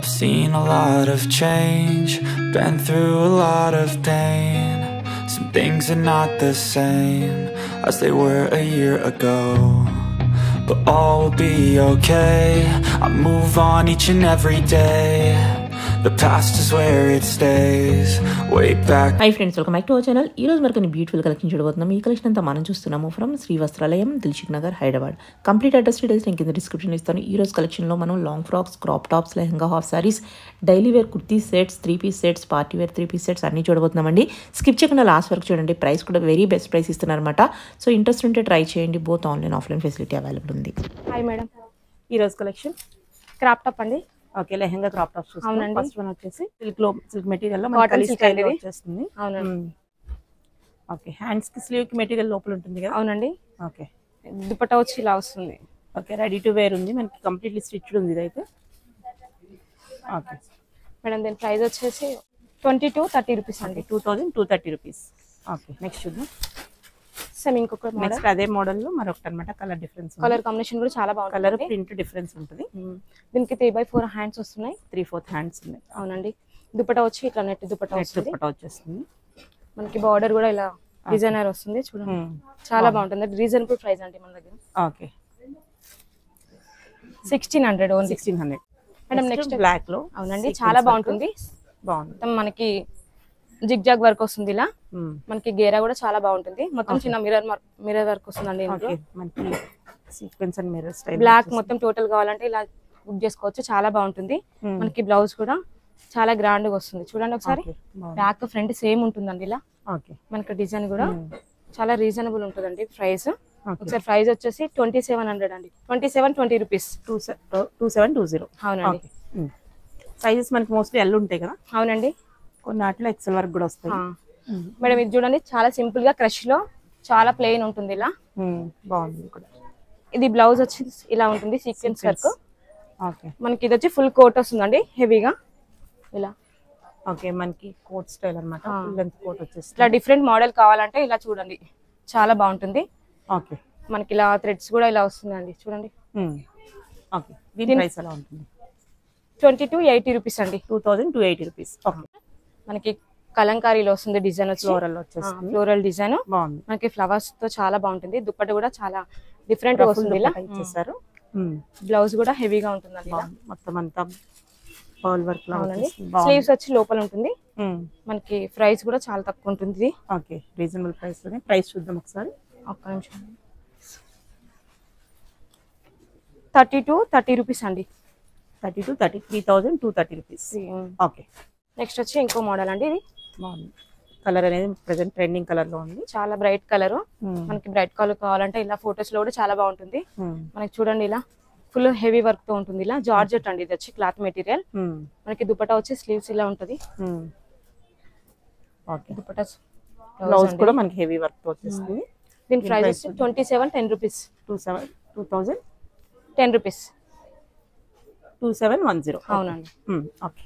I've seen a lot of change, been through a lot of pain. Some things are not the same as they were a year ago. But all will be okay. I move on each and every day. The past is where it stays, way back. Hi friends welcome back to our channel ఈ రోజు మనకు beautiful collection చూడబోతున్నాం ఈ collection అంతా మనం చూస్తున్నాము from Sri Vastralayam Dilsukh Nagar Hyderabad complete address details నేను కింద డిస్క్రిప్షన్ ఇస్తాను ఈ రోజు కలెక్షన్లో మనం long frocks crop tops lehenga half saris daily wear kurti sets three piece sets party wear three piece sets అన్ని చూడబోతున్నామండి స్కిప్ చేయకుండా లాస్ట్ వరకు చూడండి ప్రైస్ కూడా వెరీ బెస్ట్ ప్రైస్ ఇస్తున్నారన్నమాట సో ఇంట్రెస్ట్ ఉంటే ట్రై చేయండి both online offline facility available ఉంది హాయ్ మేడం ఈ రోజు కలెక్షన్ క్రాప్ టాప్ అండి ఓకే లెహంగా క్రాప్ టాప్స్ చూస్తాం అవునండి. ఫస్ట్ వన్ వచ్చేసి సిల్క్ లో సిల్క్ మెటీరియల్ లో Cotton మనకి silk స్టైల్ అండి ఇది. వచ్చేస్తుంది అవునండి ఓకే హ్యాండ్స్ కి స్లీవ్ కి మెటీరియల్ లోపల ఉంటుంది కదా అవునండి ఓకే దుపట్టా వచ్చి ఇలా వస్తుంది ఓకే రెడీ టు వేర్ ఉంది మనకి కంప్లీట్లీ స్టిచ్డ్ ఉంది ఇదైతే ఓకే మేడం దీని ప్రైస్ వచ్చేసి ట్వంటీ టు థర్టీ రూపీస్ అండి two thousand two thirty rupees okay next చూద్దాం సేమ్ ఇంకొక మోడల్ నెక్స్ట్ అదే మోడల్ లో మరొకటి అనమాట కలర్ డిఫరెన్స్ కలర్ కాంబినేషన్ కూడా చాలా కలర్ బాగుంటుంది ప్రింట్ డిఫరెన్స్ ఉంటుంది దీనికి త్రీ బై ఫోర్ హ్యాండ్స్ వస్తున్నాయి త్రీ ఫోర్త్ హ్యాండ్స్ ఉన్నాయి అవునండి దుపట్టా వచ్చి ఇట్లా నెట్ దుపట్టా నెక్స్ట్ వస్తుంది దుపట్టా వచ్చేస్తుంది మనకి బార్డర్ కూడా ఇలా డిజైనర్ వస్తుంది చూడండి Hmm. చాలా బాగుంటుంది రీజనబుల్ ప్రైస్ అండి మన దగ్గర okay sixteen hundred only sixteen hundred madam next next black లో అవునండి sequins చాలా work. బాగుంటుంది బాగుంది మొత్తం మనకి జిగ్ జాగ్ వర్క్ వస్తుంది ఇలా మ్మ్. మనకి గేరా కూడా చాలా బాగుంటుంది మొత్తం చిన్న మిర్రర్ మిర్రర్ వర్క్ వస్తుందండి ఇందులో ఓకే మనకి sequence and mirror style block మొత్తం టోటల్ కావాలంటే ఇలా బుక్ చేసుకోవచ్చు చాలా బాగుంటుంది Hmm. మనకి బ్లౌజ్ కూడా చాలా గ్రాండ్ గా వస్తుంది చూడండి ఒకసారి బ్యాక్ ఫ్రంట్ సేమ్ ఉంటుందండి ఇలా ఓకే మనకి డిజైన్ కూడా చాలా రీజనబుల్ ఉంటుందండి ప్రైస్ Okay. ఒకసారి ప్రైస్ వచ్చేసి ట్వంటీ సెవెన్ హండ్రెడ్ అండి twenty seven twenty rupees two two seven two zero అవునండి ఓకే సైజెస్ మనకి మోస్ట్లీ ఎల్ ఉంటాయి కదా అవునండి కొన్ని వాటిలో ఎక్సెల్ వరకు కూడా వస్తాయి ఆ. మేడం ఇది చూడండి చాలా సింపుల్ గా క్రష్ లో చాలా ప్లెయిన్ ఉంటుంది ఇలా మ్మ్. బాగుంది ఇది కూడా ఇది బ్లౌజ్ వచ్చి ఇలా ఉంటుంది సీక్వెన్స్ వర్క్ ఓకే మనకి ఇది వచ్చి ఫుల్ కోట్ వస్తుందండి హెవీగా ఇలా ఓకే మనకి కోట్ స్టైల్ అనమాట ఆ. ఫుల్ లెంత్ కోట్ వచ్చేస్తుంది ఇట్లా డిఫరెంట్ మోడల్ కావాలంటే ఇలా చూడండి చాలా బాగుంటుంది ఓకే మనకి ఇలా థ్రెడ్స్ కూడా ఇలా వస్తుందండి చూడండి మ్మ్. ఓకే దీని దీని- ప్రైస్ ఎలా ఉంటుంది ట్వంటీ టు ఎయిటీ రూపీస్ అండి two thousand two eighty rupees okay మనకి కలంకారీలో వస్తుంది డిజైన్ వచ్చి ఫ్లోరల్ వచ్చేస్తుంది ఫ్లోరల్ డిజైన్ బాగుంది మనకి ఫ్లవర్స్ తో చాలా బాగుంటుంది దుప్పట కూడా చాలా డిఫరెంట్ Ruffle వస్తుంది ఇలా దుపట్టా ఇచ్చేసారు మ్మ్. బ్లౌజ్ కూడా హెవీగా ఉంటుందండి ఇలా. బాగుంది మొత్తం అంతా పర్ల్ వర్క్ లా అవునండి వచ్చేస్తుంది. బాగుంది స్లీవ్స్ వచ్చి లోపల ఉంటుంది మ్మ్. మనకి ప్రైస్ కూడా చాలా తక్కువ ఉంటుంది ఇది. ఓకే రీజనబుల్ ప్రైస్ లోనే ప్రైస్ చూద్దాం ఒకసారి ఒక్క నిమిషం థర్టీ టు థర్టీ రూపీస్ అండి thirty two thirty three thousand two thirty rupees okay next వచ్చి ఇంకో మోడల్ అండి ఇది బాగుంది కలర్ అనేది ప్రెసెంట్ ట్రెండింగ్ కలర్ లో ఉంది చాలా బ్రైట్ కలర్ మ్మ్. మనకి బ్రైట్ కలర్ కావాలంటే ఇలా ఫొటోస్ లో కూడా చాలా బాగుంటుంది మ్మ్. మనకి చూడండి ఇలా ఫుల్ హెవీ వర్క్ తో ఉంటుంది ఇలా జార్జెట్ అండి ఇది వచ్చి క్లాత్ మెటీరియల్ మ్మ్. మనకి దుపట్టా వచ్చి స్లీవ్స్ ఇలా ఉంటుంది మ్మ్. ఓకే దుపట్టా బ్లౌజ్ కూడా మనకి హెవీ వర్క్ తో వచ్చేస్తుంది దీని దీని ప్రైస్ price వచ్చి twenty seven ten rupees two seven two thousand ten rupees two seven one zero అవునండి ఓకే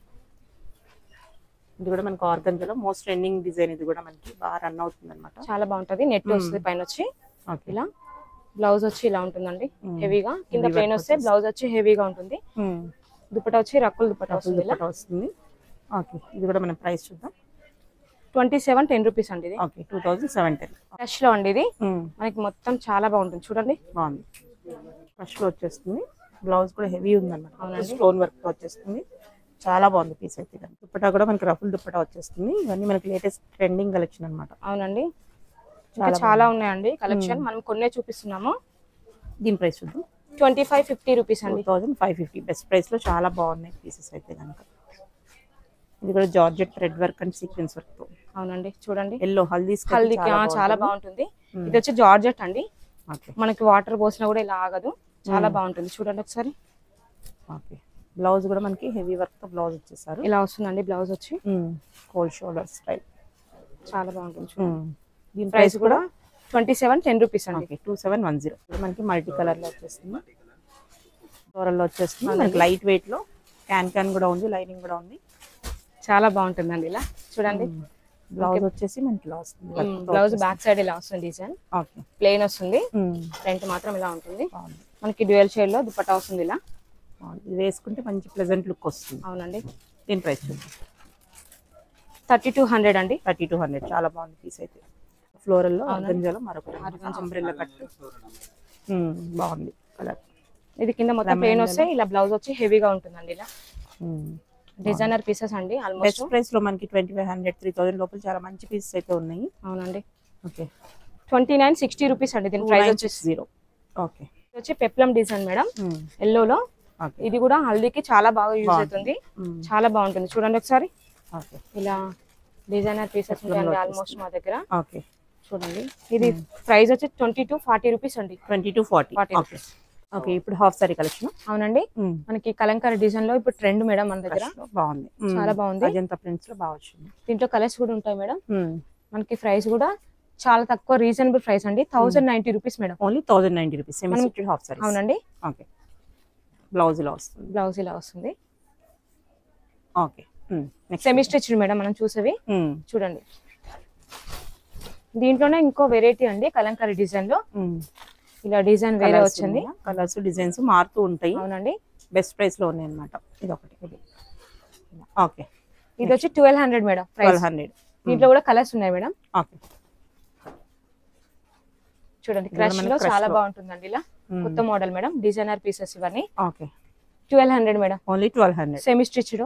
ఇది కూడా మనకి ఆర్గంజలో మోస్ట్ ట్రెండింగ్ డిజైన్ ఇది కూడా మనకి బాగా రన్ అవుతుంది అనమాట చాలా బాగుంటది నెట్ వస్తుంది పైన వచ్చి ఓకే ఇలా బ్లౌజ్ వచ్చి ఇలా ఉంటుందండి మ్మ్. హెవీగా కింద Heavy ప్లేన్ work వస్తే బ్లౌజ్ వచ్చి హెవీగా ఉంటుంది మ్మ్. దుపట్టా వచ్చి రక్కుల దుపట్టా డబుల్ వస్తుంది ఇలా దుపట్టా వస్తుంది ఓకే ఇది కూడా మనం ప్రైస్ చూద్దాం ట్వంటీ సెవెన్ టెన్ రూపీస్ అండి ఇది okay two thousand seven ten fresh లో అండి ఇది మనకి మొత్తం చాలా బాగుంటుంది చూడండి బాగుంది ఫస్ట్ లో వచ్చేస్తుంది బ్లౌజ్ కూడా హెవీ ఉంది అనమాట అవునండి. స్టోన్ వర్క్ తో వచ్చేస్తుంది చాలా బాగుంది పీస్ అయితే ఇది. దుప్పటా కూడా మనకి రఫుల్ దుప్పటా వచ్చేస్తుంది ఇవన్నీ మనకి లేటెస్ట్ ట్రెండింగ్ కలెక్షన్ అనమాట అవునండి ఇంకా చాలా ఉన్నాయండి కలెక్షన్ మనం కొన్నే చూపిస్తున్నాము దీని ప్రైస్ చూద్దాం twenty five fifty rupees two అండి thousand five fifty best price లో చాలా బాగున్నాయి పీసెస్ అయితే కనుక ఇది కూడా georgette red work and sequence work తో అవునండి చూడండి ఎల్లో హల్దీస్ హల్దీకి ఆ, చాలా బాగుంటుంది ఇది వచ్చి జార్జెట్ అండి ఓకే మనకి వాటర్ పోసినా కూడా ఇలా ఆగదు చాలా బాగుంటుంది చూడండి ఒకసారి ఓకే బ్లౌజ్ కూడా మనకి హెవీ వర్క్ తో బ్లౌజ్ ఇచ్చేసారు ఇలా వస్తుందండి బ్లౌజ్ వచ్చి కోల్డ్ షోల్డర్ స్టైల్ చాలా బాగుంటుంది చూడండి. దీని ప్రైస్ కూడా ట్వంటీ సెవెన్ టెన్ రూపీస్ అండి okay two seven one zero మనకి మల్టీ కలర్ లో వచ్చేస్తుంది ఫ్లోరల్ లో వచ్చేస్తుంది మనకి లైట్ వెయిట్ లో క్యాన్ క్యాన్ కూడా ఉంది లైనింగ్ కూడా ఉంది చాలా బాగుంటుందండి ఇలా చూడండి బ్లౌజ్ వచ్చేసి మనకి ఇలా వస్తుంది బ్లౌజ్ బ్యాక్ సైడ్ ఇలా వస్తుంది డిజైన్ ఓకే ప్లెయిన్ వస్తుంది ఫ్రంట్ మాత్రం ఇలా ఉంటుంది బాగుంది మనకి డ్యూయల్ షేడ్ లో దుపట్టా వస్తుంది ఇలా బాగుంది. ఇది వేసుకుంటే మంచి ప్లెజెంట్ లుక్ వస్తుంది అవునండి దీని ప్రైస్ చూద్దాం థర్టీ టూ హండ్రెడ్ అండి థర్టీ టూ హండ్రెడ్ చాలా బాగుంది పీస్ అయితే ఫ్లోరల్లో అవునండి. ఆర్గంజాలో మరొకటి అంబ్రెల్లా కట్ ఉమ్, బాగుంది కలర్ ఇది కింద మొత్తం Lemon ప్లేన్ yellow. వస్తే ఇలా బ్లౌజ్ వచ్చి హెవీగా ఉంటుందండి ఇలా డిజైనర్ పీసెస్ అండి ఆల్మోస్ట్ బెస్ట్ ప్రైస్ లో మనకి twenty five hundred three thousand లోపల చాలా మంచి పీసెస్ అయితే ఉన్నాయి అవునండి okay twenty nine sixty rupees అండి దీని ప్రైస్ వచ్చేసి జీరో ఓకే ఇది వచ్చి పెప్లం డిజైన్ మేడం ఎల్లోలో ఓకే ఇది కూడా హల్దీకి చాలా బాగా యూజ్ బాగుంటుంది. అవుతుంది చాలా బాగుంటుంది చూడండి ఒకసారి ఓకే ఇలా డిజైనర్ పీసెస్ Peplum లో ఉంటాయండి ఆల్మోస్ట్ మా దగ్గర ఓకే చూడండి ఇది ప్రైస్ వచ్చి ట్వంటీ టు ఫార్టీ రూపీస్ అండి twenty two forty 40 okay okay ఇప్పుడు హాఫ్ సారీ కలెక్షన్ అవునండి మనకి కలంకారీ డిజైన్ లో ఇప్పుడు ట్రెండ్ మేడం మన దగ్గర బాగుంది చాలా బాగుంది. అజంతా ప్రింట్స్ లో బాగా వచ్చింది దీంట్లో కలర్స్ కూడా ఉంటాయి మేడం మ్మ్. మనకి ప్రైస్ కూడా చాలా తక్కువ రీజనబుల్ ప్రైస్ అండి thousand ninety rupees madam only thousand ninety rupees semi మనం- స్టిచ్డ్ హాఫ్ సారీ అవునండి ఓకే బ్లౌజ్ ఇలా వస్తుంది బ్లౌజ్ ఇలా వస్తుంది okay next semi stitched madam మనం చూసేవి చూడండి దీంట్లోనే ఇంకో వెరైటీ అండి కలంకారీ డిజైన్ లో ఇలా డిజైన్ వేరే వచ్చింది కలర్స్ డిజైన్స్ మారుతూ ఉంటాయి అవునండి బెస్ట్ ప్రైస్ లో ఉన్నాయి అనమాట ఇది ఒకటి ఇది ఓకే ఇది వచ్చి twelve hundred madam twelve price hundred దీంట్లో కూడా కలర్స్ ఉన్నాయి మేడం ఓకే చూడండి ఇది క్రష్ మనకి లో crush చాలా లో. బాగుంటుందండి ఇలా కొత్త మోడల్ మేడం డిజైనర్ పీసెస్ ఇవన్నీ okay twelve hundred madam only twelve hundred semi stitched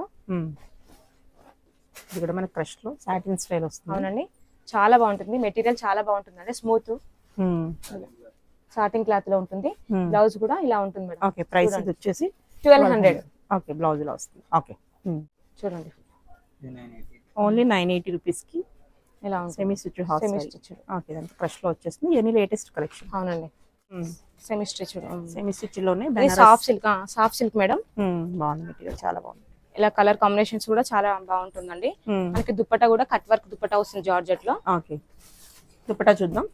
ఇది కూడా మనకి క్రష్ లో సాటిన్ స్టైల్ వస్తుంది అవునండి చాలా బాగుంటుంది మెటీరియల్ చాలా బాగుంటుందండి స్మూత్ సాటింగ్ క్లాత్ లో ఉంటుంది Hmm. బ్లౌజ్ కూడా ఇలా ఉంటుంది మేడం ఓకే ప్రైస్ చూడండి. ఇది వచ్చేసి ట్వెల్వ్ హండ్రెడ్ ఓకే బ్లౌజ్ ఇలా వస్తుంది ఓకే చూడండి ఓన్లీ నైన్ ఎయిటీ రూపీస్ కి ఇలా ఉంటుంది semi stitch half semi sari stitched okay ఇదంతా క్రష్ లో వచ్చేస్తుంది ఇవన్నీ లేటెస్ట్ కలెక్షన్ అవునండి సెమీ స్టిచ్డ్ సెమీ స్టిచ్ లోనే ఇది Benares soft silk soft silk madam మ్మ్. బాగుంది మెటీరియల్ చాలా బాగుంది ఇలా కలర్ కాంబినేషన్స్ కూడా చాలా బాగుంటుందండి మ్మ్. మనకి దుప్పటా కూడా కట్ వర్క్ దుప్పటా వస్తుంది జార్జెట్ లో ఓకే దుపట్టా చూద్దాం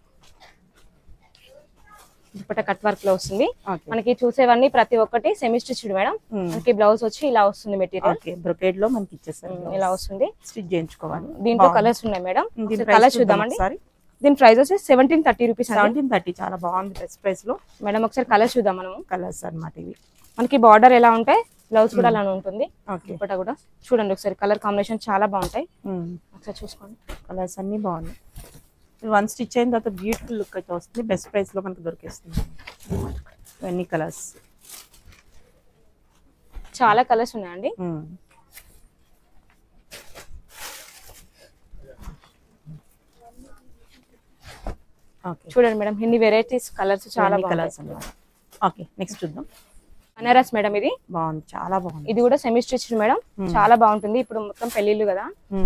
దుప్పటా కట్ వర్క్ లో వస్తుంది ఓకే మనకి చూసేవన్నీ ప్రతి ఒక్కటి సెమీ స్టిచ్డ్ మేడం మ్మ్. మనకి బ్లౌజ్ వచ్చి ఇలా వస్తుంది మెటీరియల్ ఓకే బ్రొకేడ్ లో మనకి ఇచ్చేస్తారు ఇలా వస్తుంది స్టిచ్ చేయించుకోవాలి దీంట్లో కలర్స్ ఉన్నాయి మేడం కలర్స్ చూద్దామండి ఒకసారి దీని ప్రైస్ వచ్చి సెవెంటీన్ థర్టీ రూపీస్ అండి సెవెంటీన్ థర్టీ చాలా బాగుంది బెస్ట్ ప్రైస్ లో మేడం ఒకసారి కలర్స్ చూద్దాం మనము కలర్స్ అన్నమాట ఇవి మనకి బార్డర్ ఎలా ఉంటాయి బ్లౌజ్ కూడా అలానే ఉంటుంది ఓకే దుప్పటా కూడా చూడండి ఒకసారి కలర్ కాంబినేషన్ చాలా బాగుంటాయి ఒకసారి చూసుకోండి కలర్స్ అన్ని బాగున్నాయి వన్ స్టిచ్ అయిన తర్వాత బ్యూటిఫుల్ లుక్ అయితే వస్తుంది బెస్ట్ ప్రైస్ లో మనకి దొరికేస్తుంది ఇవన్నీ కలర్స్ చాలా కలర్స్ ఉన్నాయండి ఓకే చూడండి మేడం ఇన్ని వెరైటీస్ కలర్స్ చాలా కలర్స్ కలర్స్ అన్నమాట ఓకే నెక్స్ట్ చూద్దాం బనారస్ మేడం ఇది బాగుంది చాలా బాగుంది ఇది కూడా సెమీ స్టిచ్డ్ మేడం చాలా బాగుంటుంది ఇప్పుడు మొత్తం పెళ్లిళ్ళు కదా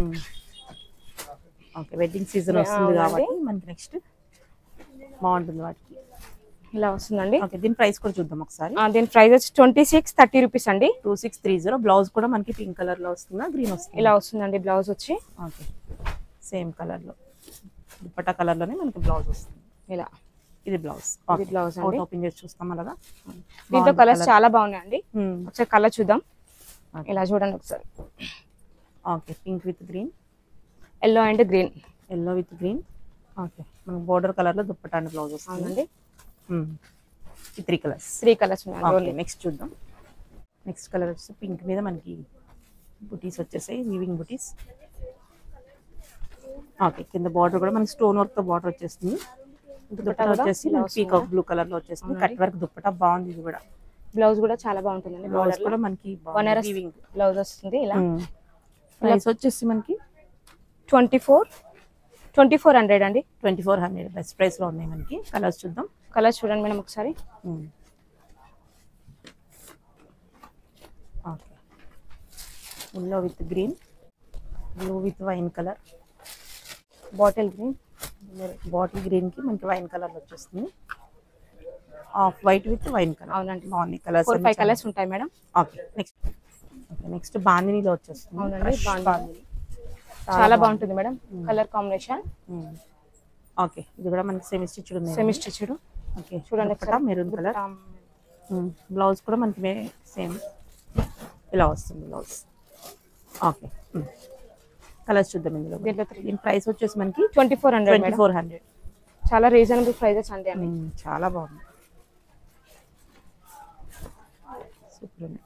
ఓకే వెడ్డింగ్ సీజన్ వస్తుంది అవునండి. కాబట్టి మనకి నెక్స్ట్ బాగుంటుంది వాటికి ఇలా వస్తుందండి ఓకే దీని ప్రైస్ కూడా చూద్దాం ఒకసారి ఆ, దీని ప్రైస్ వచ్చి ట్వంటీ సిక్స్ థర్టీ రూపీస్ అండి two six three zero blouse కూడా మనకి పింక్ కలర్ లో వస్తుందా గ్రీన్ వస్తుంది ఇలా వస్తుందండి బ్లౌజ్ వచ్చి ఓకే సేమ్ కలర్ లో దుపట్టా కలర్ లోనే మనకి బ్లౌజ్ వస్తుంది ఇలా ఇది బ్లౌజ్ ఇది blouse అండి. ఓపెన్ చేసి చూస్తాం అలాగా దీంట్లో కలర్స్ చాలా బాగున్నాయండి Hmm. ఒకసారి కలర్ చూద్దాం Okay. ఇలా చూడండి ఒకసారి okay pink with green yellow and green yellow with green okay మనకి బోర్డర్ కలర్ లో దుప్పట్టా అండ్ బ్లౌజ్ వస్తుంది అవునండి Hmm. ఈ త్రీ కలర్స్ త్రీ కలర్స్ ఉన్నాయి ఓకే నెక్స్ట్ చూద్దాం నెక్స్ట్ కలర్ వచ్చి పింక్ మీద మనకి బుటీస్ వచ్చేసాయి వీవింగ్ బుటీస్ ఓకే కింద బార్డర్ కూడా మనకి స్టోన్ వర్క్ తో బార్డర్ వచ్చేస్తుంది దుప్పటా కూడా వచ్చేసి ఇలా పీకాక్ బ్లూ కలర్ లో వచ్చేస్తుంది కట్ వర్క్ దుప్పటా బాగుంది ఇది కూడా బ్లౌజ్ కూడా చాలా బాగుంటుందండి బ్లౌజ్ బార్డర్ కూడా మనకి బనారస్ వీవింగ్ బ్లౌజ్ వస్తుంది ఇలా ప్రైస్ వచ్చేసి మనకి twenty four twenty four hundred అండి twenty four hundred best price లో ఉన్నాయి మనకి కలర్స్ చూద్దాం కలర్ చూడండి మేడం ఒకసారి okay yellow with green blue with wine colour bottle green bottle green కి మనకి వైన్ కలర్ వచ్చేస్తుంది off white with wine colour అవునండి. బాగున్నాయి కలర్స్ ఫోర్ ఫైవ్ కలర్స్ ఉంటాయి madam okay next okay next బాందినీలో వచ్చేస్తుంది అవునండి, Crush బాందిని. బాందిని. చాలా బాగుంటుంది మేడం కలర్ కాంబినేషన్ మ్మ్. ఓకే ఇది కూడా మనకి సెమీ స్టిచ్డ్ ఉంది సెమీ స్టిచ్డ్ ఓకే చూడండి దుపట్టా మెరూన్ కలర్ బ్లౌజ్ కూడా మనకి సేమ్ ఇలా వస్తుంది బ్లౌజ్ ఓకే కలర్స్ చూద్దాం ఇందులో దీంట్లో త్రీ దీని ప్రైస్ వచ్చేసి మనకి twenty four hundred twenty madam four hundred చాలా రీజనబుల్ ప్రైజెస్ అండి అన్ని చాలా బాగుంది సూపర్ ఉంది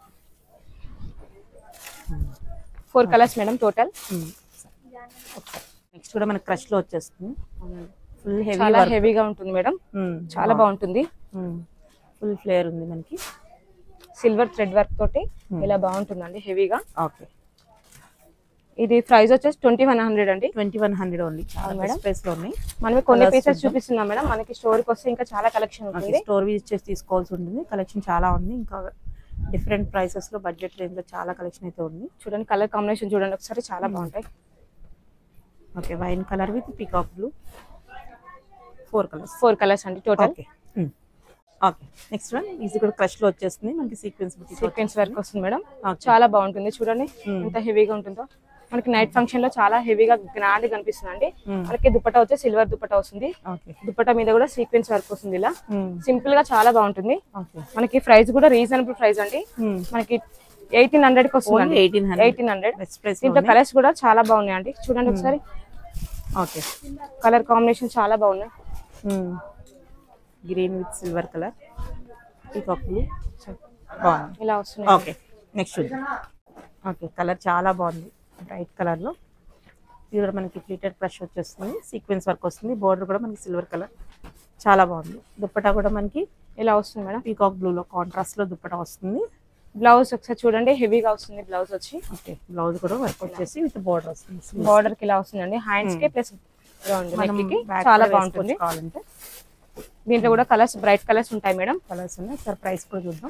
four colours madam total next కూడా మనకి క్రష్ లో వచ్చేస్తుంది ఫుల్ హెవీ చాలా హెవీగా ఉంటుంది మేడం చాలా బాగుంటుంది ఫుల్ ఫ్లేయర్ ఉంది మనకి సిల్వర్ థ్రెడ్ వర్క్ తోటి ఇలా బాగుంటుందండి హెవీగా ఓకే ఇది ప్రైస్ వచ్చేసి ట్వంటీ వన్ హండ్రెడ్ అండి ట్వంటీ వన్ హండ్రెడ్ ఓన్లీ చాలా మేడం. ప్రైస్ లో ఉన్నాయి మనమే కొన్ని Colours పీసెస్ చూద్దాం. చూపిస్తున్నాం మేడం మనకి స్టోర్ కి వస్తే ఇంకా చాలా కలెక్షన్ ఉంటుంది స్టోర్ విజిట్ చేసి తీసుకోవాల్సి ఉంటుంది కలెక్షన్ చాలా ఉంది ఇంకా డిఫరెంట్ ప్రైసెస్ లో బడ్జెట్ రేంజ్ లో చాలా కలెక్షన్ అయితే ఉంది చూడండి కలర్ కాంబినేషన్ చూడండి ఒకసారి చాలా బాగుంటాయి okay wine colour with peacock blue four colours four colours అండి total okay okay next one ఇది కూడా క్రష్ లో వచ్చేస్తుంది మనకి సీక్వెన్స్ సీక్వెన్స్ వర్క్ వస్తుంది మేడం Okay. చాలా బాగుంటుంది చూడండి Hmm. ఎంత హెవీగా ఉంటుందో మనకి నైట్ ఫంక్షన్ లో చాలా హెవీగా గ్రాండ్ కనిపిస్తుంది అండి Hmm. మనకి దుపట్టా వచ్చి సిల్వర్ దుపట్టా వస్తుంది ఓకే దుపట్టా మీద కూడా సీక్వెన్స్ వర్క్ వస్తుంది ఇలా సింపుల్ గా చాలా బాగుంటుంది ఓకే మనకి ప్రైస్ కూడా రీజనబుల్ ప్రైస్ అండి మనకి ఎయిటీన్ హండ్రెడ్ కి వస్తుంది only eighteen hundred eighteen hundred best price దీంట్లో కలర్స్ కూడా చాలా బాగున్నాయి అండి చూడండి ఒకసారి ఓకే కలర్ కాంబినేషన్ చాలా బాగున్నాయి green with silver colour peacock blue బాగుంది ఇలా వస్తున్నాయి ఓకే నెక్స్ట్ ఓకే కలర్ చాలా బాగుంది బ్రైట్ కలర్ లో ఇది కూడా మనకి ఫ్లీటెడ్ క్రష్ వచ్చేస్తుంది సీక్వెన్స్ వర్క్ వస్తుంది బోర్డర్ కూడా మనకి సిల్వర్ కలర్ చాలా బాగుంది దుప్పటా కూడా మనకి ఇలా వస్తుంది మేడం పీకాక్ బ్లూ లో కాంట్రాస్ట్ లో దుప్పటా వస్తుంది బ్లౌజ్ ఒకసారి చూడండి హెవీగా వస్తుంది బ్లౌజ్ వచ్చి ఓకే బ్లౌజ్ కూడా వర్క్ వచ్చేసి విత్ బోర్డర్ వస్తుంది బార్డర్ కి ఇలా వస్తుందండి హ్యాండ్స్ కి ప్లస్ రౌండ్ మనం నెక్ కి back చాలా కూడా బాగుంటుంది వేసుకోవచ్చు కావాలంటే దీంట్లో కూడా కలర్స్ బ్రైట్ కలర్స్ ఉంటాయి మేడం కలర్స్ ఉన్నాయి సార్ ప్రైస్ కూడా చూద్దాం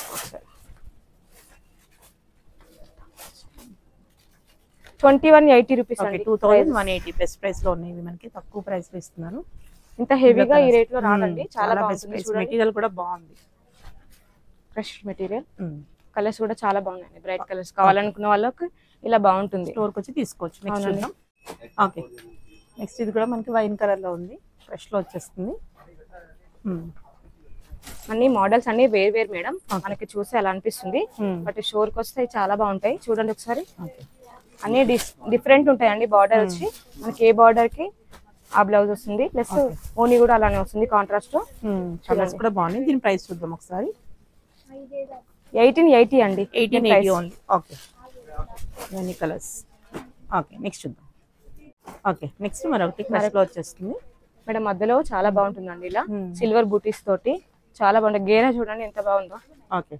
twenty one eighty rupees okay అండి two thousand one eighty best price లో ఉన్నాయి ఇవి మనకి తక్కువ ప్రైస్ లో ఇస్తున్నారు ఇంత హెవీగా ఈ రేట్ లో రాదండి చాలా బెస్ట్ బాగుంటుంది ప్రైస్ చూడండి మెటీరియల్ కూడా బాగుంది ఫ్రెష్ మెటీరియల్ కలర్స్ కూడా చాలా బాగున్నాయి బ్రైట్ కలర్స్ కావాలనుకున్న వాళ్ళకి ఇలా బాగుంటుంది స్టోర్కి వచ్చి తీసుకోవచ్చు నెక్స్ట్ అవునండి. చూద్దాం ఓకే నెక్స్ట్ ఇది కూడా మనకి వైన్ కలర్ లో ఉంది ఫ్రెష్ లో వచ్చేస్తుంది మ్మ్. అన్ని మోడల్స్ అన్ని వేరు వేరు మేడం మనకి చూసి అలా అనిపిస్తుంది Hmm. బట్ షోర్ కి వస్తే చాలా బాగుంటాయి చూడండి ఒకసారి ఓకే అన్ని డిఫరెంట్ ఉంటాయండి బార్డర్ వచ్చి మనకి ఏ బార్డర్ కి ఆ బ్లౌజ్ వస్తుంది ప్లస్ ఓనీ కూడా అలానే వస్తుంది కాంట్రాస్ట్ కలర్స్ కూడా బాగున్నాయి దీని ప్రైస్ చూద్దాం ఒకసారి ఎయిటీన్ ఎయిటీ అండి ఎయిటీన్ ఎయిటీ ఓన్లీ ఓకే ఇవన్నీ కలర్స్ ఓకే నెక్స్ట్ చూద్దాం ఓకే నెక్స్ట్ మరొకటి క్లాస్ లో వచ్చేస్తుంది మేడం మధ్యలో చాలా బాగుంటుందండి ఇలా Hmm. సిల్వర్ బూటీస్ తోటి చాలా బాగుంటుంది గేరా చూడండి ఎంత బాగుందో ఓకే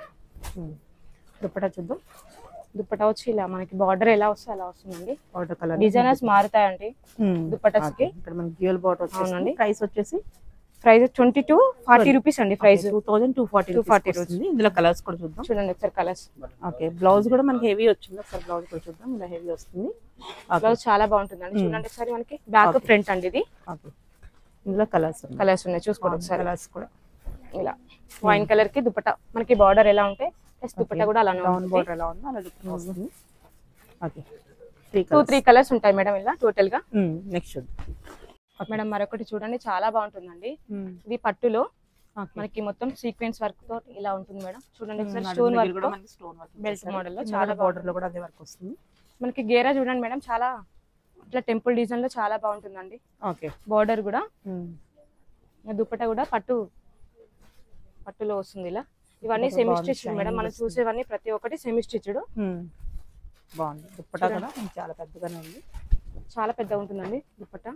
దుప్పటా చూద్దాం దుప్పటా వచ్చి ఇలా మనకి బార్డర్ ఎలా వస్తే అలా వస్తుందండి పౌడర్ కలర్ డిజైనర్స్ మారుతాయండి దుపట్టాస్ కి ఇక్కడ మనకి డ్యూయల్ బాట్ వచ్చేస్తుంది అవునండి. ప్రైస్ వచ్చేసి price twenty two forty rupees అండి price two thousand two forty 240 వస్తుంది ఇందులో కలర్స్ కూడా చూద్దాం చూడండి ఒకసారి కలర్స్ ఓకే బ్లౌజ్ కూడా మనకి హెవీ వచ్చింది ఒకసారి బ్లౌజ్ కూడా చూద్దాం ఇలా హెవీ వస్తుంది ఓకే బ్లౌజ్ చాలా బాగుంటుందండి చూడండి ఒకసారి మనకి బ్యాక్ ఫ్రంట్ అండి ఇది ఓకే ఇందులో కలర్స్ ఉన్నాయి కలర్స్ ఉన్నాయి చూసుకోండి ఒకసారి కలర్స్ కూడా ఇలా వైన్ కలర్ కి దుపట్టా మనకి బార్డర్ ఎలా ఉంటే ప్లస్ దుపట్టా కూడా అలానే డౌన్ ఉంటుంది బోర్డర్ ఎలా ఉందో అలా దుప్పటా వస్తుంది okay three two three colours ఉంటాయి మేడం ఇలా టోటల్ గా నెక్స్ట్ చూద్దాం మేడం మరొకటి చూడండి చాలా బాగుంటుందండి ఇది పట్టులో ఓకే మనకి మొత్తం సీక్వెన్స్ వర్క్ తో ఇలా ఉంటుంది మేడం చూడండి ఒకసారి నడుము స్టోన్ దగ్గర వర్క్ కూడా మనకి స్టోన్ వర్క్ బెల్ట్ మోడల్ లో చాలా చాలా బోర్డర్ లో కూడా అదే వర్క్ వస్తుంది మనకి గేరా చూడండి మేడం చాలా ఇట్లా టెంపుల్ డిజైన్ లో చాలా బాగుంటుందండి ఓకే బార్డర్ కూడా ఇంకా దుపట్టా కూడా పట్టు పట్టులో వస్తుంది ఇలా ఇవన్నీ దుపట్టా సెమీ బాగుంది, స్టిచ్ మేడం shining మనం వస్తుంది. చూసేవన్నీ ప్రతి ఒక్కటి సెమీ స్టిచ్డ్ బాగుంది దుప్పటా కూడా చాలా పెద్దగానే ఉంది చాలా పెద్ద ఉంటుందండి దుపట్టా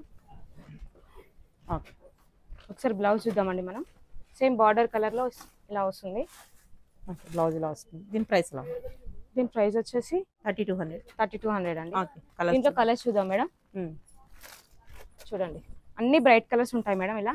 ఓకే ఒకసారి బ్లౌజ్ చూద్దామండి మనం సేమ్ బార్డర్ కలర్ లో ఇలా వస్తుంది ఓకే బ్లౌజ్ ఇలా వస్తుంది దీని ప్రైస్ ఎలా దీని ప్రైస్ వచ్చేసి thirty two hundred thirty two hundred అండి ఓకే కలర్ దీంట్లో కలర్స్ చూద్దాం మేడం చూడండి అన్ని బ్రైట్ కలర్స్ ఉంటాయి మేడం ఇలా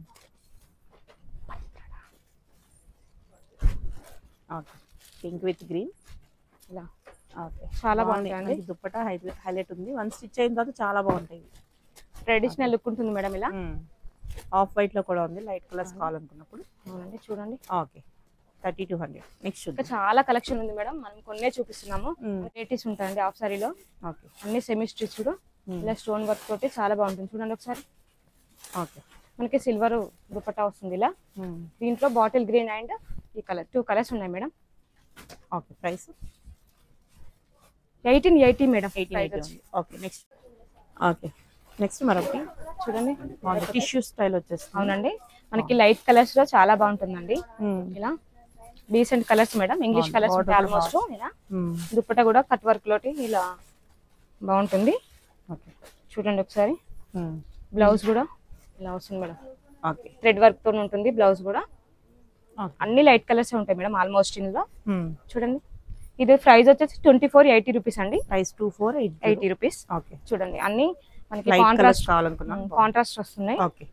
ఓకే పింక్ విత్ గ్రీన్ ఇలా ఓకే చాలా బాగుంది. బాగుంటాయండి మనకి దుప్పటా హైలైట్ ఉంది వన్ స్టిచ్ అయిన తర్వాత చాలా బాగుంటాయి ట్రెడిషనల్ లుక్ ఉంటుంది మేడం ఇలా ఆఫ్ వైట్ లో కూడా ఉంది లైట్ కలర్స్ కావాలనుకున్నప్పుడు అవునండి చూడండి okay thirty two hundred next ఇంకా చూద్దాం చాలా కలెక్షన్ ఉంది మేడం మనం కొన్నే చూపిస్తున్నాము మ్మ్. వెరైటీస్ ఉంటాయండి హాఫ్ సారీలో ఓకే అన్ని సెమీ స్టిచ్డ్ ఇలా స్టోన్ వర్క్ తోటి చాలా బాగుంటుంది చూడండి ఒకసారి ఓకే మనకి సిల్వర్ దుపట్టా వస్తుంది ఇలా దీంట్లో బాటిల్ గ్రీన్ అండ్ ఈ కలర్ టూ కలర్స్ ఉన్నాయి madam okay price eighteen eighty madam eighteen Price eighty వచ్చి. ఓకే నెక్స్ట్ ఓకే నెక్స్ట్ మరొకటి చూడండి టిష్యూ స్టైల్ వచ్చేస్తుంది అవునండి మనకి లైట్ కలర్స్ లో చాలా బాగుంటుందండి మ్మ్. ఇలా డీసెంట్ కలర్స్ మేడం ఇంగ్లీష్ బాగుంది. కలర్స్ ఉంటాయి Border ఆల్మోస్ట్ కూడా ఇలా ఉమ్, దుప్పట కూడా కట్ వర్క్ లోటి ఇలా బాగుంటుంది ఓకే చూడండి ఒకసారి ఉమ్, బ్లౌజ్ కూడా ఇలా వస్తుంది మేడం ఓకే థ్రెడ్ వర్క్ తో ఉంటుంది బ్లౌజ్ కూడా ఓకే అన్ని లైట్ కలర్స్ ఉంటాయి మేడం ఆల్మోస్ట్ ఇందులో ఉమ్, చూడండి ఇది ప్రైస్ వచ్చేసి ట్వంటీ ఫోర్ ఎయిటీ రూపీస్ అండి price two four eight eighty rupees okay చూడండి అన్ని మనకి లైట్ కలర్స్ కాంట్రాస్ట్ కావాలనుకున్నాను కాంట్రాస్ట్ వస్తున్నాయి ఓకే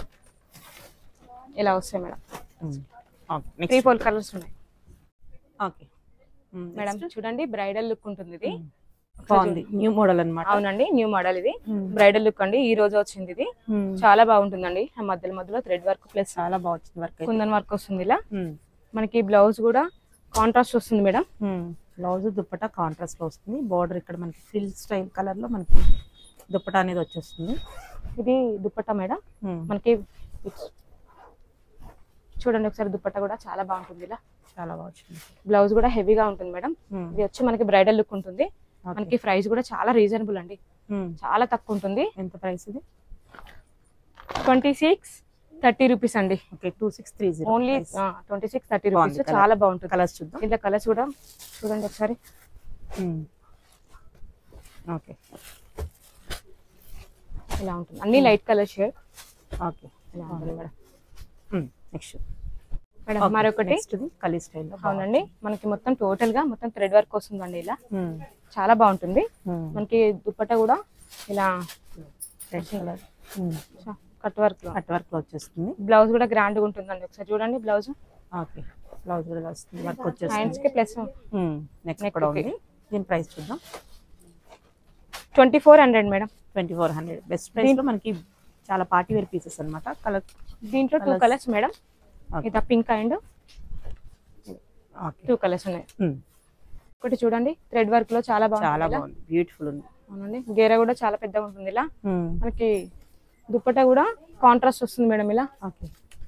ఇలా వస్తాయి మేడం ఉమ్, okay three next four colours ఉన్నాయి ఓకే ఉమ్, మేడం next. చూడండి బ్రైడల్ లుక్ ఉంటుంది ఇది బాగుంది న్యూ మోడల్ అన్నమాట అవునండి న్యూ మోడల్ ఇది ఉమ్, బ్రైడల్ లుక్ అండి ఈ రోజు వచ్చింది ఇది ఉమ్, చాలా బాగుంటుందండి ఆ మధ్యలో మధ్యలో థ్రెడ్ వర్క్ ప్లస్ చాలా బాగా వచ్చింది వర్క్ అయితే కుందన్ వర్క్ వస్తుంది ఇలా ఉమ్, మనకి బ్లౌజ్ కూడా కాంట్రాస్ట్ వస్తుంది మేడం ఉమ్, బ్లౌజ్ దుప్పట కాంట్రాస్ట్ లో వస్తుంది బార్డర్ ఇక్కడ మనకి ఫ్రిల్ స్టైల్ కలర్ లో మనకి దుప్పట అనేది వచ్చేస్తుంది ఇది దుప్పట్టా మేడం ఉమ్, మనకి చూడండి ఒకసారి దుప్పట్టా కూడా చాలా బాగుంటుంది ఇలా చాలా బాగా వచ్చింది బ్లౌజ్ కూడా హెవీగా ఉంటుంది మేడం ఉమ్, ఇది వచ్చి మనకి బ్రైడల్ లుక్ ఉంటుంది ఓకే. మనకి ప్రైస్ కూడా చాలా రీజనబుల్ అండి ఉమ్, చాలా తక్కువ ఉంటుంది ఎంత ప్రైస్ ఇది ట్వంటీ సిక్స్ థర్టీ రూపీస్ అండి okay two six three zero only twenty six thirty బాగుంది రూపీస్ colour. చాలా బాగుంటుంది కలర్స్ చూద్దాం ఇందులో కలర్స్ కూడా చూడండి ఒకసారి ఉమ్, ఓకే ఇలా ఉంటుంది అన్ని లైట్ కలర్ షేడ్ ఓకే ఇలా ఉంటుంది మేడం నెక్స్ట్ మేడం మరొకటి నెక్స్ట్ కలీ స్టైల్ అవునండి మనకి మొత్తం టోటల్ గా మొత్తం థ్రెడ్ వర్క్ వస్తుందండి ఇలా చాలా బాగుంటుంది మనకి దుప్పట కూడా ఇలా రెడ్ కలర్ కట్ వర్క్ లో కట్ వర్క్ లో వచ్చేస్తుంది బ్లౌజ్ కూడా గ్రాండ్ గా ఉంటుందండి ఒకసారి చూడండి బ్లౌజ్ ఓకే బ్లౌజ్ కూడా ఇలా వస్తుంది వర్క్ వచ్చేస్తుంది హ్యాండ్స్ కి ప్లస్ నెక్స్ట్ Neck కూడా కి. ఉంది దీని ప్రైస్ చూద్దాం twenty four hundred madam twenty four hundred best price లో మనకి చాలా పార్టీ వేర్ పీసెస్ అన్నమాట కలర్ దీంట్లో two Colours. Colours madam Okay. ఇది pink and okay two colours ఉన్నాయి ఒకటి చూడండి థ్రెడ్ వర్క్ లో చాలా చాలా బాగుంది ఇలా. బాగుంది బ్యూటిఫుల్ ఉంది అవునండి గేర కూడా చాలా పెద్దగా ఉంటుంది ఇలా Hmm. మనకి దుప్పట కూడా కాంట్రాస్ట్ వస్తుంది మేడం ఇలా ఓకే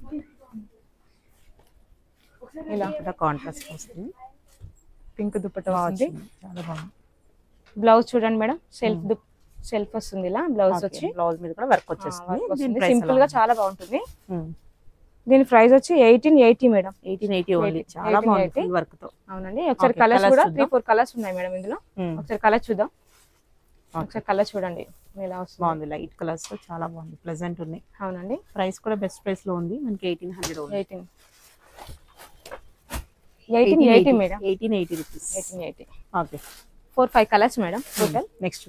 ఇలా ఇక్కడ కాంట్రాస్ట్ వస్తుంది పింక్ దుప్పట బాగా వస్తుంది వచ్చింది. చాలా బాగుంది బ్లౌజ్ చూడండి మేడం సెల్ఫ్ సెల్ఫ్ వస్తుంది ఇలా బ్లౌజ్ వచ్చి బ్లౌజ్ మీద కూడా వర్క్ వచ్చేస్తుంది దీని ప్రైస్ సింపుల్ గా చాలా బాగుంటుంది దీని ప్రైస్ వచ్చి eighteen eighty madam eighteen eighty only 18, చాలా బాగుంది 18. ఫుల్ వర్క్ తో అవునండి ఒకసారి Okay, కలర్స్ colours కూడా చూద్దాం. త్రీ ఫోర్ కలర్స్ ఉన్నాయి మేడం ఇందులో Hmm. ఒకసారి కలర్ చూద్దాం ఒకసారి కలర్ చూడండి ఇలా వస్తుంది బాగుంది లైట్ కలర్స్ తో చాలా బాగుంది ప్లెజెంట్ ఉన్నాయి అవునండి ప్రైస్ కూడా బెస్ట్ ప్రైస్ లో ఉంది మనకి ఎయిటీన్ హండ్రెడ్ ఉంది eighteen eighteen eighty madam eighteen eighty rupees eighteen eighty okay four five colours madam total next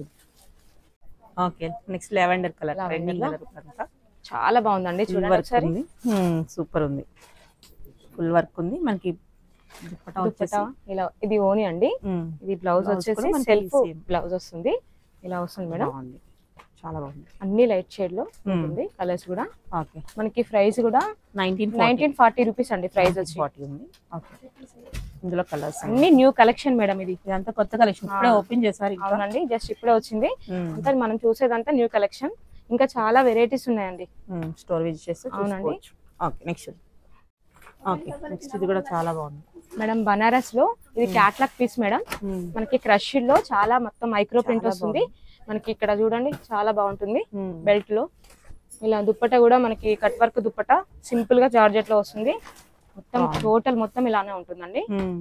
okay next lavender colour Lavender trending లో? కలర్ అంతా చాలా బాగుందండి ఫుల్ చూడండి వర్క్ ఒకసారి ఉంది సూపర్ ఉంది ఫుల్ వర్క్ ఉంది మనకి దుప్పటా దుప్పట వచ్చేసి ఇలా ఇది ఓని అండి ఉమ్, ఇది బ్లౌజ్ Blouse వచ్చేసి కూడా మనకి సెల్ఫ్ same. బ్లౌజ్ వస్తుంది ఇలా వస్తుంది మేడం బాగుంది చాలా బాగుంది అన్ని లైట్ షేడ్ లో ఉంటుంది కలర్స్ కూడా ఓకే మనకి ప్రైస్ కూడా నైన్టీన్ నైన్టీన్ ఫార్టీ రూపీస్ అండి ప్రైస్ వచ్చి ఫార్టీ ఉంది ఓకే ఇందులో కలర్స్ అన్ని న్యూ కలెక్షన్ మేడం ఇది ఇదంతా కొత్త కలెక్షన్ ఇప్పుడే ఓపెన్ చేశారు ఇంకా అవునండి జస్ట్ ఇప్పుడే వచ్చింది ఉమ్, అంతా మనం చూసేదంతా న్యూ కలెక్షన్ ఇంకా చాలా వెరైటీస్ ఉన్నాయండి ఉమ్, స్టోర్ విజిట్ చేస్తే అవునండి. చూసుకోవచ్చు ఓకే నెక్స్ట్ ఓకే నెక్స్ట్ ఇది కూడా చాలా బాగుంది మేడం బనారస్ లో ఇది క్యాట్లాగ్ పీస్ మేడం ఉమ్, మనకి క్రష్ లో చాలా మొత్తం మైక్రో ప్రింట్ వస్తుంది మనకి ఇక్కడ చూడండి చాలా బాగుంటుంది ఉమ్, బెల్ట్ లో ఇలా దుప్పట కూడా మనకి కట్ వర్క్ దుప్పట సింపుల్ గా జార్జెట్ లో వస్తుంది మొత్తం టోటల్ మొత్తం ఇలానే ఉంటుందండి ఉమ్.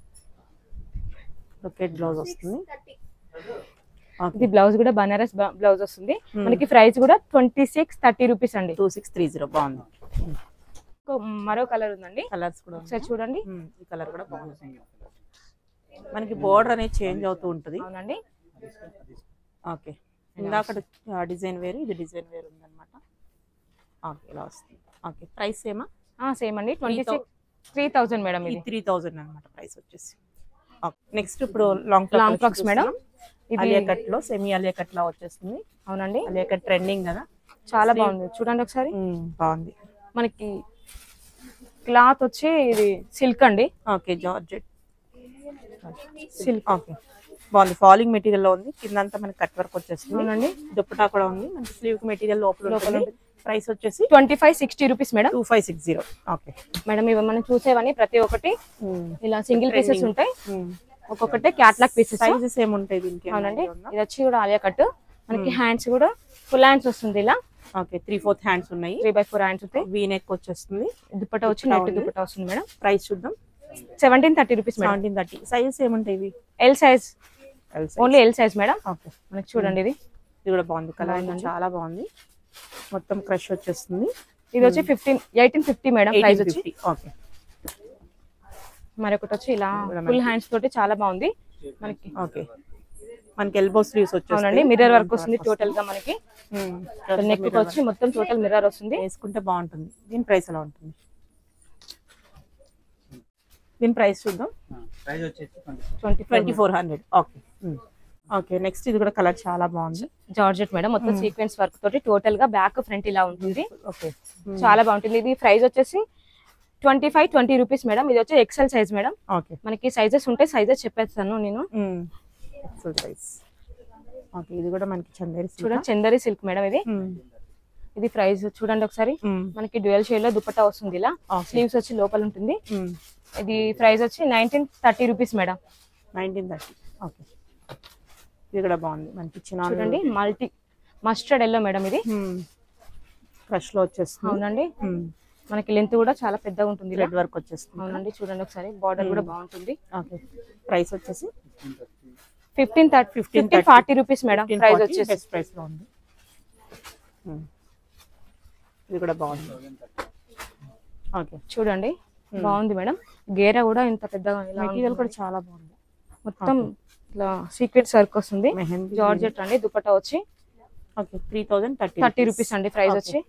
బ్రొకెట్ బ్లౌజ్ వస్తుంది ఓకే ఇది బ్లౌజ్ కూడా బనారస్ బ్లౌజ్ వస్తుంది మనకి ప్రైస్ కూడా ట్వంటీ సిక్స్ థర్టీ రూపీస్ అండి టూ సిక్స్ త్రీ జీరో బాగుంది ఇంకో మరో కలర్ ఉందండి కలర్స్ కూడా ఒకసారి చూడండి ఉమ్, ఈ కలర్ కూడా బాగుంది మనకి బోర్డర్ అనేది చేంజ్ అవుతూ ఉంటుంది అవునండి ఓకే ఇందాక డిజైన్ వేరు ఇది డిజైన్ వేరు ఉందన్నమాట ఓకే ఇలా వస్తుంది ఓకే ప్రైస్ ఏమా సేమ్ అండి twenty six three thousand madam ఇది ఇది త్రీ థౌజండ్ అనమాట ప్రైస్ వచ్చేసి నెక్స్ట్ ఇప్పుడు లాంగ్ లాంగ్ ఫ్రాక్స్ మేడం ఇది అలియా కట్ లో సెమీ అలియా కట్ లో వచ్చేస్తుంది అవునండి అలియా కట్ ట్రెండింగ్ కదా చాలా బాగుంది చూడండి ఒకసారి ఉమ్, బాగుంది మనకి క్లాత్ వచ్చి ఇది సిల్క్ అండి ఓకే జార్జెట్ సిల్క్ ఓకే బాగుంది ఫాలింగ్ మెటీరియల్ లో ఉంది కిందంతా మనకి కట్ వర్క్ వచ్చేస్తుంది అవునండి దుప్పటా కూడా ఉంది మనకి స్లీవ్ మెటీరియల్ లోపల లోపల ఉంటుంది ప్రైస్ వచ్చేసి twenty five sixty rupees madam two five six zero okay madam ఇవి మనం చూసేవని ప్రతి ఒక్కటి ఇలా సింగిల్ పీసెస్ ఉంటాయి ఒక్కొక్కటి క్యాట్లాగ్ పీసెస్ సైజెస్ ఏముంటాయి దీనికి అవునండి ఇది వచ్చి కూడా ఆలియా కట్ మనకి హ్యాండ్స్ కూడా ఫుల్ హ్యాండ్స్ వస్తుంది ఇలా ఓకే త్రీ ఫోర్త్ హ్యాండ్స్ ఉన్నాయి త్రీ బై ఫోర్ హ్యాండ్స్ ఉంటాయి వీ నెక్ వచ్చేస్తుంది దుప్పట వచ్చి నెట్ దుప్పట వస్తుంది మేడం ప్రైస్ చూద్దాం seventeen thirty rupees madam seventeen thirty sizes ఏముంటాయి ఇవి L size L size. Only L size madam okay మనకి చూడండి ఇది ఇది కూడా బాగుంది కలర్ అయితే చాలా బాగుంది మొత్తం క్రష్ వచ్చేస్తుంది ఇది వచ్చి fifteen eighteen fifty madam price వచ్చి ఓకే మరొకటి వచ్చి ఇలా ఫుల్ హ్యాండ్స్ తోటి చాలా బాగుంది మనకి ఓకే మనకి ఎల్బో స్లీవ్స్ వచ్చేస్తాయి అవునండి మిర్రర్ వర్క్ వస్తుంది టోటల్ గా మనకి ఉమ్. నెక్ వచ్చి మొత్తం టోటల్ మిర్రర్ వస్తుంది వేసుకుంటే బాగుంటుంది దీని ప్రైస్ ఎలా ఉంటుంది దీని ప్రైస్ చూద్దాం ప్రైస్ వచ్చేసి twenty twenty four hundred okay okay next ఇది కూడా కలర్ చాలా బాగుంది జార్జెట్ మేడం మొత్తం సీక్వెన్స్ వర్క్ తోటి టోటల్ గా బ్యాక్ ఫ్రంట్ ఇలా ఉంటుంది ఓకే చాలా బాగుంటుంది ఇది ప్రైస్ వచ్చేసి twenty five twenty rupees madam ఇది వచ్చి ఎక్సెల్ సైజ్ మేడం ఓకే మనకి సైజెస్ ఉంటాయి సైజెస్ చెప్పేస్తాను నేను ఫుల్ ప్రైస్ ఓకే ఇది కూడా మనకి చందేరి చూడండి చందరి సిల్క్ మేడం ఇది ఇది ప్రైస్ చూడండి ఒకసారి మనకి డ్యూయల్ షేడ్ లో దుపట్టా వస్తుంది ఇలా Okay. స్లీవ్స్ వచ్చి లోపల ఉంటుంది ఇది ప్రైస్ వచ్చి nineteen thirty rupees madam nineteen thirty okay ఇది కూడా బాగుంది మనకి ఇచ్చిన చూడండి మల్టీ మస్టర్డ్ ఎల్లో మేడం ఇది క్రష్ లో వచ్చేస్తుంది అవునండి మనకి లెంత్ కూడా చాలా పెద్దగా ఉంటుంది ఇలా. రెడ్ వర్క్ వచ్చేస్తుంది అవునండి చూడండి ఒకసారి బార్డర్ కూడా బాగుంటుంది ఓకే ప్రైస్ వచ్చేసి fifteen thirty fifteen forty rupees madam price వచ్చేసి బెస్ట్ ప్రైస్ లో ఉంది Hmm. ఇది కూడా బాగుంది ఓకే చూడండి బాగుంది మేడం గేరా కూడా ఇంత పెద్దగా ఇలా మెటీరియల్ ఉంటుంది. కూడా చాలా బాగుంది మొత్తం ఇట్లా సీక్వెన్స్ వర్క్ వస్తుంది మెహందీ జార్జెట్ అండి దుపట్టా వచ్చి okay three thousand thirty thirty rupees అండి ప్రైస్ వచ్చి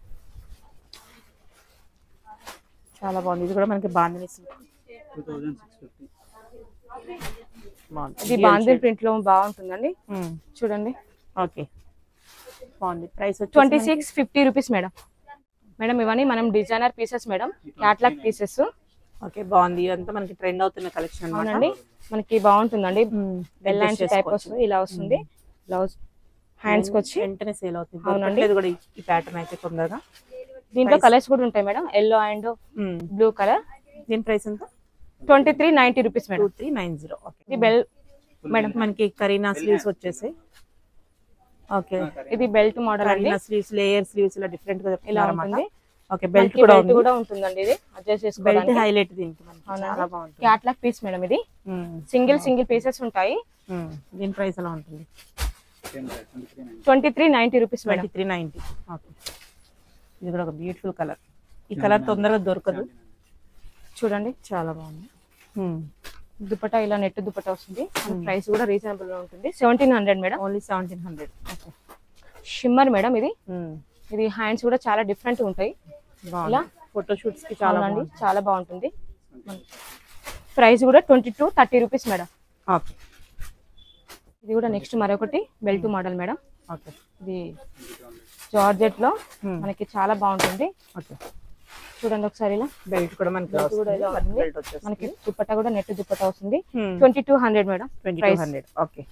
చాలా బాగుంది ఇది కూడా మనకి bandhani silk. Two thousand six fifty బాగుంది ఇది బాందిల్ ప్రింట్ లో బాగుంటుందండి Hmm. చూడండి ఓకే బాగుంది ప్రైస్ వచ్చి twenty six fifty rupees madam madam ఇవన్నీ మనం designer pieces madam catalogue pieces okay బాగుంది ఇదంతా మనకి ట్రెండ్ అవుతున్న కలెక్షన్ అవునండి మనకి బాగుంటుందండి బెల్లాంటి టైప్ వస్తుంది ఇలా వస్తుంది బ్లౌజ్ హ్యాండ్స్ కి వచ్చి వెంటనే సేల్ అవుతుంది అవునండి. దొరకట్లేదు కూడా ఈ- ఈ ప్యాటర్న్ అయితే తొందరగా దీంట్లో కలర్స్ కూడా ఉంటాయి madam yellow and Hmm. Blue colour దీని ప్రైస్ ఎంత twenty three ninety rupees two madam three nine zero okay ఇది బెల్ మేడం మనకి కరీనా స్లీవ్స్ వచ్చేసాయి ఓకే ఇది బెల్ట్ మోడల్ అండి కరీనా స్లీవ్స్ లేయర్ స్లీవ్స్ ఇలా డిఫరెంట్ గా ఇలా చెప్తున్నారు ఉంటుంది ఓకే బెల్ట్ మనకి కూడా belt ఉంది కూడా ఉంటుందండి ఇది అడ్జస్ట్ బెల్ట్ చేసుకోవడానికి హైలైట్ దీనికి మనకి చాలా బాగుంటుంది క్యాట్లాగ్ పీస్ మేడం ఇది Hmm. సింగిల్ సింగిల్ పీసెస్ ఉంటాయి Hmm. దీని ప్రైస్ ఎలా ఉంటుంది twenty three nine twenty three ninety rupees madam twenty three ninety okay ఇది కూడా ఒక బ్యూటిఫుల్ కలర్ ఈ కలర్ తొందరగా దొరకదు చూడండి చాలా బాగుంది Hmm. దుపట్టా ఇలా నెట్ దుపట్టా వస్తుంది ప్రైస్ కూడా రీజనబుల్ గా ఉంటుంది seventeen hundred madam only seventeen hundred okay shimmer madam ఇది Hmm. ఇది హ్యాండ్స్ కూడా చాలా డిఫరెంట్ ఉంటాయి బాగుంది ఫోటోషూట్స్ కి చాలా అవునండి బాగుంది చాలా బాగుంటుంది ప్రైస్ కూడా twenty two thirty rupees madam okay ఇది కూడా నెక్స్ట్ మరొకటి బెల్ట్ మోడల్ మేడం ఓకే ఇది జార్జెట్ లో Hmm. మనకి చాలా బాగుంటుంది ఓకే చూడండి ఒకసారి ఇలా బెల్ట్ కూడా మనకి Belt కూడా ఇలా వస్తుంది ఉంది. బెల్ట్ వచ్చేసి మనకి దుపట్టా కూడా నెట్ దుపట్టా వస్తుంది Hmm. Twenty two hundred madam twenty two price hundred okay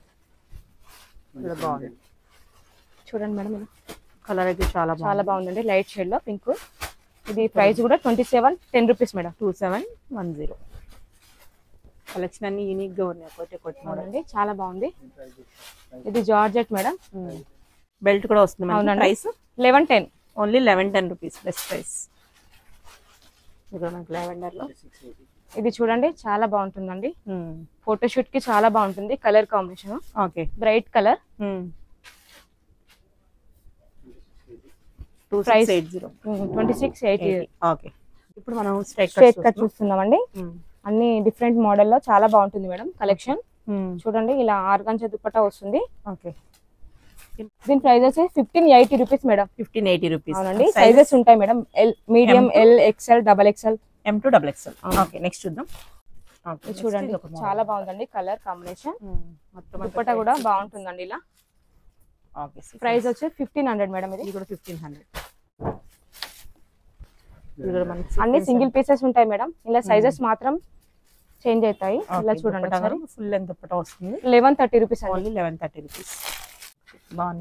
ఇది బాగుంది చూడండి మేడం ఇలా కలర్ అయితే చాలా బాగుంది చాలా బాగుందండి లైట్ షేడ్ లో పింక్ ఇది ప్రైస్ కూడా twenty seven ten rupees madam two seven one zero collection అన్ని యూనిక్ గా ఉన్నాయి ఒకటి ఒకటి మోడల్ అవునండి చాలా బాగుంది ఇది జార్జెట్ మేడం బెల్ట్ కూడా వస్తుంది అవునండి. Price eleven ten only eleven ten rupees best price ఇది కూడా మనకి లెవెండర్ లో ఇది చూడండి చాలా బాగుంటుందండి ఫోటోషూట్ కి చాలా బాగుంటుంది colour combination okay bright colour too Price. Six eight zero twenty six eighty okay ఇప్పుడు మనం స్ట్రైట్ స్ట్రేట్ కట్ చూస్తున్నామండి అన్ని డిఫరెంట్ మోడల్ లో చాలా బాగుంటుంది మేడం కలెక్షన్ చూడండి ఇలా ఆర్గంజా దుప్పట్టా వస్తుంది ఓకే దీని ప్రైస్ వచ్చి fifteen eighty rupees madam fifteen eighty rupees అవునండి సైజెస్ ఉంటాయి madam L medium L XL double XL M two double XL okay next చూద్దాం Okay, next చూడండి ఇది ఒక model. చాలా బాగుందండి కలర్ కాంబినేషన్ Hmm. మొత్తం దుప్పట్టా కూడా బాగుంటుందండి ఇలా ఓకే ప్రైస్ వచ్చి ఫిఫ్టీన్ హండ్రెడ్ మేడం ఇది ఇది కూడా ఫిఫ్టీన్ హండ్రెడ్ ఇది కూడా మనకి అన్ని సింగిల్ పీసెస్ ఉంటాయి మేడం ఇలా సైజెస్ మాత్రం చేంజ్ అవుతాయి ఇలా చూడండి ఒకసారి ఫుల్ లెంత్ దుప్పటా వస్తుంది లెవెన్ థర్టీ రూపీస్ అండి ఓన్లీ లెవెన్ థర్టీ రూపీస్ బాగుంది